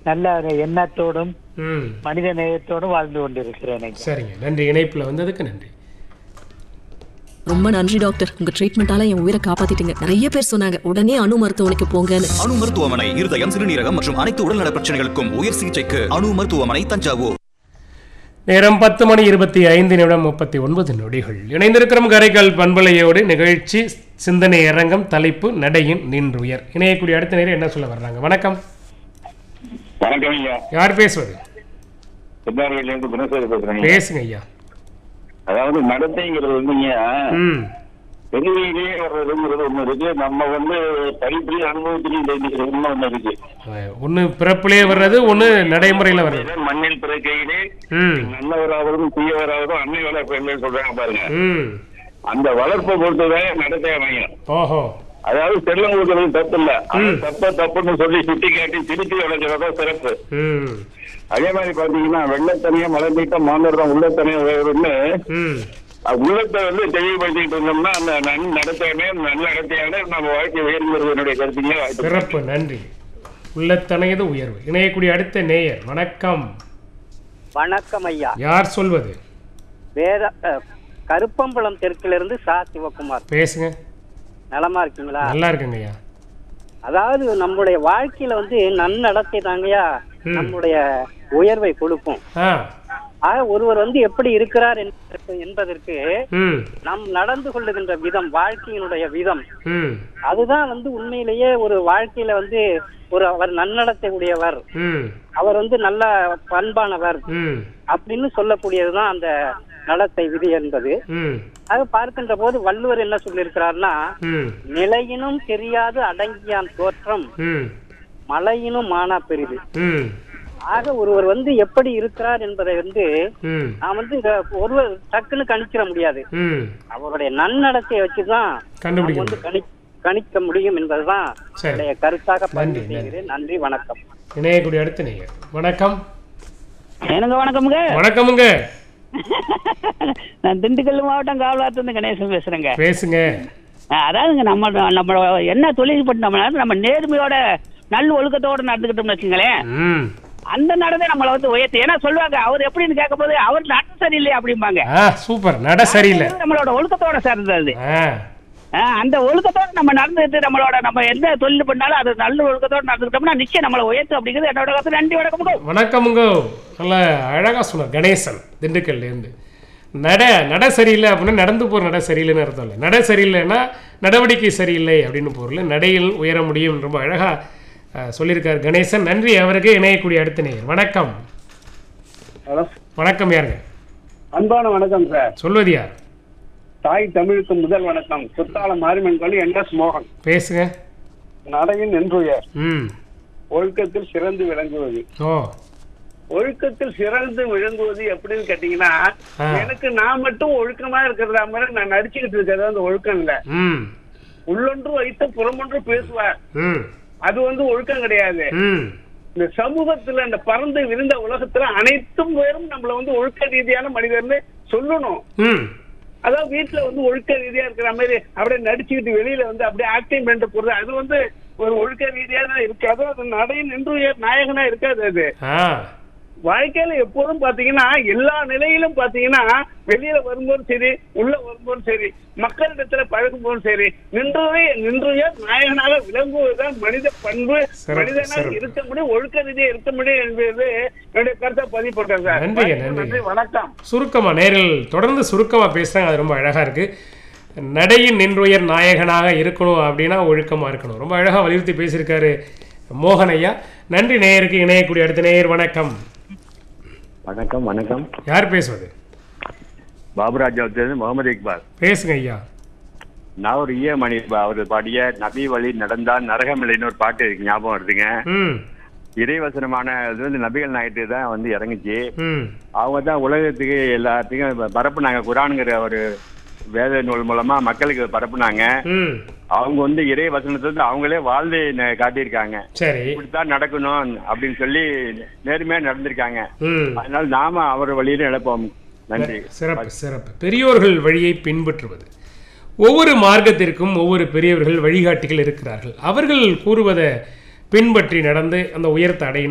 நல்ல ஒரு எண்ணத்தோடும் ம் மனித நேயத்தோடும் வாழ்ந்து கொண்டிருக்கிறேன் ஐயா. சரிங்க நன்றி இணைப்பில் வந்ததுக்கு நன்றி ரொம்ப நன்றி டாக்டர் உங்க ட்ரீட்மெண்டால என் உயிரை காப்பாத்திட்டீங்க நிறைய பேர் சொன்னாங்க உடனே அணு மருத்துவமனைக்கு போங்கன்னு அணு மருத்துவமனை இருதயம் சிறுநீரகம் மற்றும் அனைத்து உடல்நல பிரச்சனைகளுக்கும் உயர் சிகிச்சைக்கு அணு மருத்துவமனை தஞ்சாவூர் நேரம் பத்து மணி இருபத்தி ஐந்து நிமிடம் முப்பத்தி ஒன்பது நொடிகள் இணைந்திருக்கிறோம் கரைக்கால் பண்பலையோடு நிகழ்ச்சி சிந்தனை அரங்கம் தலைப்பு நடையின் நின்றுயர் இணையக்கூடிய அடுத்த நேரம் என்ன சொல்ல வர்றாங்க வணக்கம் வணக்கம் ஐயா யார் பேசுவது சித்தார்வையில இருந்து குணசேகர் பேசுறேங்க பேசுங்க ஐயா அதாவது நடத்தைங்கிறது வந்துங்க ம் வெளியிலேயே வர்றதுங்கிறது ஒண்ணு இருக்கு நம்ம வந்து படிப்பிலேயே அனுபவத்திலையும் தெரிஞ்சுக்கிற உண்மை ஒண்ணு இருக்கு ஒன்று பிறப்பிலே வர்றது ஒன்று நடைமுறையில் வர்றது இதை மண்ணில் பிறக்கையிலே ம் நல்லவராவதும் தீயவராவதும் அன்னை வளர்ப்பு சொல்றாங்க பாருங்க ம் அந்த வளர்ப்பை பொறுத்துதான் நடத்தை அமையும் ஓஹோ அதாவது செல்லம் கொடுக்கறது தப்பு இல்ல ஆனா தப்ப தப்புன்னு சொல்லி சுட்டி காட்டி திருப்பி வளர்க்கிறதா சிறப்பு ம் அதே மாதிரி பாத்தீங்கன்னா வெள்ளத்தனியா மழை நீட்ட மாந்தரம் உள்ளத்தனியா வேறுன்னு ம் அஹ் உள்ளத்தை வந்து தெளிவுபடுத்திட்டு இருந்தோம்னா அந்த நன் நடத்தையுமே நல்ல நடத்தையான நம்ம வாழ்க்கை உயர்கிறது என்னுடைய கருத்துங்க வாழ்த்து சிறப்பு நன்றி உள்ளத்தனையது உயர்வு இணையக்கூடிய அடுத்த நேயர் வணக்கம் வணக்கம் ஐயா யார் சொல்வது வேற அஹ், கருப்பம்பலம் தெற்கிலிருந்து சா சிவகுமார் பேசுங்க நலமா இருக்கீங்களா நல்லா இருக்குங்க ஐயா அதாவது நம்மளுடைய வாழ்க்கையில வந்து நன்னடத்தை தாங்கய்யா ம். நம்முடைய உயர்வை கொடுக்கும் ஆ ஆக ஒருவர் வந்து எப்படி இருக்கிறார் என்பதற்கு- என்பதற்கு ம் நாம் நடந்து கொள்ளுகின்ற விதம் வாழ்க்கையினுடைய விதம் ம் அதுதான் வந்து உண்மையிலேயே ஒரு வாழ்க்கையில வந்து ஒரு அவர் நன்னடத்தை உடையவர் ம் அவர் வந்து நல்ல பண்பானவர் ம் அப்படின்னு சொல்லக்கூடியதுதான் அந்த நடத்தை விதி என்பது ம் ஆக பார்க்கின்ற போது வள்ளுவர் என்ன சொல்லியிருக்கிறார்னா ம் நிலையினும் தெரியாது அடங்கியான் தோற்றம் ம் மலையினும் மானா பெரிது ம் ஆக ஒருவர் வந்து எப்படி இருக்கிறார் என்பதை வந்து ம் நான் வந்து இத ஒருவர் டக்குன்னு கணிச்சிட முடியாது ம் அவருடைய நன்னடத்தையை வச்சுதான் கண்டுபிடிக்க நாம் வந்து கணி கணிக்க முடியும் என்பதுதான் சரி. என்னுடைய கருத்தாக பதிவு நன்றி, செய்கிறேன் நன்றி வணக்கம் இணையக்கூடிய அடுத்த நேயர் வணக்கம் எனக்கு வணக்கமுங்க வணக்கமுங்க நான் திண்டுக்கல் மாவட்டம் காவலாத்திலிருந்து கணேசன் பேசுறேங்க பேசுங்க அஹ் அதாவதுங்க நம்ம நம்ம என்ன தொழில் பண்ணோம்னா நம்ம நேர்மையோட நல்ல ஒழுக்கத்தோட நடந்துக்கிட்டோம்னு வச்சுங்களேன் ம் அந்த நடத்தை நம்மளை வந்து உயர்த்து ஏன்னா சொல்லுவாங்க அவர் எப்படின்னு கேட்கும் போது அவர் நட சரியில்லை அப்படிம்பாங்க ஆ சூப்பர் நட சரியில்லை நம்மளோட ஒழுக்கத்தோட சேர்ந்தது ஆ அஹ் அந்த ஒழுக்கத்தோட நம்ம நடந்துட்டு நம்மளோட நம்ம எந்த தொழில் பண்ணாலும் அது நல்ல ஒழுக்கத்தோட நடந்துக்கிட்டோம்னா நிச்சயம் நம்மளை உயர்த்து அப்படிங்கிறது என்னோட கருத்து நன்றி வணக்கம் வணக்கமுங்க நல்ல அழகாக சொன்னார் கணேசன் திண்டுக்கல்லேருந்து நட நட சரியில்லை அப்படின்னா நடந்து போகிற நட சரியில்லைன்னு அர்த்தம் இல்லை நட சரியில்லைன்னா நடவடிக்கை சரியில்லை அப்படின்னு பொருள் நடையில் உயர முடியும் ரொம்ப அழகாக சொல்லியிருக்கார் கணேசன் நன்றி அவருக்கு இணையக்கூடிய அடுத்த நேயர் வணக்கம் ஹலோ வணக்கம் யாருங்க அன்பான வணக்கம் சார் சொல்வது யார் தாய் தமிழுக்கு முதல் வணக்கம் சுத்தால மாரிமன் கோழி என் எஸ் மோகன் பேசுங்க நடையின் நின்றுயர் ம் ஒழுக்கத்தில் சிறந்து விளங்குவது ஓ ஒழுக்கத்தில் சிறந்து விளங்குவது எப்படின்னு கேட்டீங்கன்னா ஆ. எனக்கு நான் மட்டும் ஒழுக்கமா இருக்கிறதா மாதிரி நான் நடிச்சுக்கிட்டு இருக்கிறது அந்த ஒழுக்கம் இல்ல ம் உள்ளொன்று வைத்து புறமொன்று பேசுவார் ம் அது வந்து ஒழுக்கம் கிடையாது ம் இந்த சமூகத்துல இந்த பறந்து விரிந்த உலகத்துல அனைத்தும் பேரும் நம்மள வந்து ஒழுக்க ரீதியான மனிதர்னு சொல்லணும் ம் அதான் வீட்டுல வந்து ஒழுக்க ரீதியா இருக்கிற மாதிரி அப்படியே நடிச்சுக்கிட்டு வெளியில வந்து அப்படியே ஆக்டிங் பண்ணிட்டு போறது அது வந்து ஒரு ஒழுக்க ரீதியா தான் இருக்கு அதுவும் அது நடையின் நின்று நாயகனா இருக்காது அது ஆ வாழ்க்கையில எப்போதும் பாத்தீங்கன்னா எல்லா நிலையிலும் பாத்தீங்கன்னா வெளியில வரும்போதும் சரி உள்ள வரும்போதும் சரி மக்களிடத்துல பழகும் போதும் சரி நின்றுவே நின்றுய நாயகனாக விளங்குவதுதான் மனித பண்பு சிறப்பு, மனிதனாக சிறப்பு. இருக்க முடியும் ஒழுக்க ரீதியா இருக்க முடியும் என்பது என்னுடைய கருத்தை பதிவு பண்றேன் சார் நன்றிங்க, நன்றிங்க. நன்றி வணக்கம் சுருக்கமாக நேரில் தொடர்ந்து சுருக்கமாக பேசுகிறாங்க அது ரொம்ப அழகாக இருக்குது நடையின் நின்றுயர் நாயகனாக இருக்கணும் அப்படின்னா ஒழுக்கமாக இருக்கணும் ரொம்ப அழகாக வலியுறுத்தி பேசியிருக்காரு மோகன் ஐயா நன்றி நேயருக்கு இணையக்கூடிய அடுத்த நேயர் வணக்கம் வணக்கம் வணக்கம் யார் பேசுவது பாபுராஜாவிலிருந்து முகமது இக்பால் பேசுங்க ஐயா நான் ஒரு ஈயமணி அவர் பாடிய நபி வழி நடந்தால் நரகமில்லைன்னு ஒரு பாட்டு இருக்கு ஞாபகம் வருதுங்க ம் இறைவசனமான இது வந்து நபிகள் நாயிட்டு தான் வந்து இறங்குச்சு ம் அவங்க தான் உலகத்துக்கு எல்லாத்துக்கும் பரப்புனாங்க குரானுங்கிற ஒரு வேத நூல் மூலமா மக்களுக்கு பரப்புனாங்க ம் அவங்க வந்து இறை வசனத்தை வந்து அவங்களே வாழ்ந்து ந- காட்டியிருக்காங்க சரி இப்படித்தான் நடக்கணும் அப்படின்னு சொல்லி நேர்மையா நடந்திருக்காங்க ம் அதனால நாம அவர் வழியில நடப்போம் நன்றி சிறப்பு சிறப்பு பெரியோர்கள் வழியை பின்பற்றுவது ஒவ்வொரு மார்க்கத்திற்கும் ஒவ்வொரு பெரியவர்கள் வழிகாட்டிகள் இருக்கிறார்கள் அவர்கள் கூறுவதை பின்பற்றி நடந்து அந்த உயரத்தை அடையும்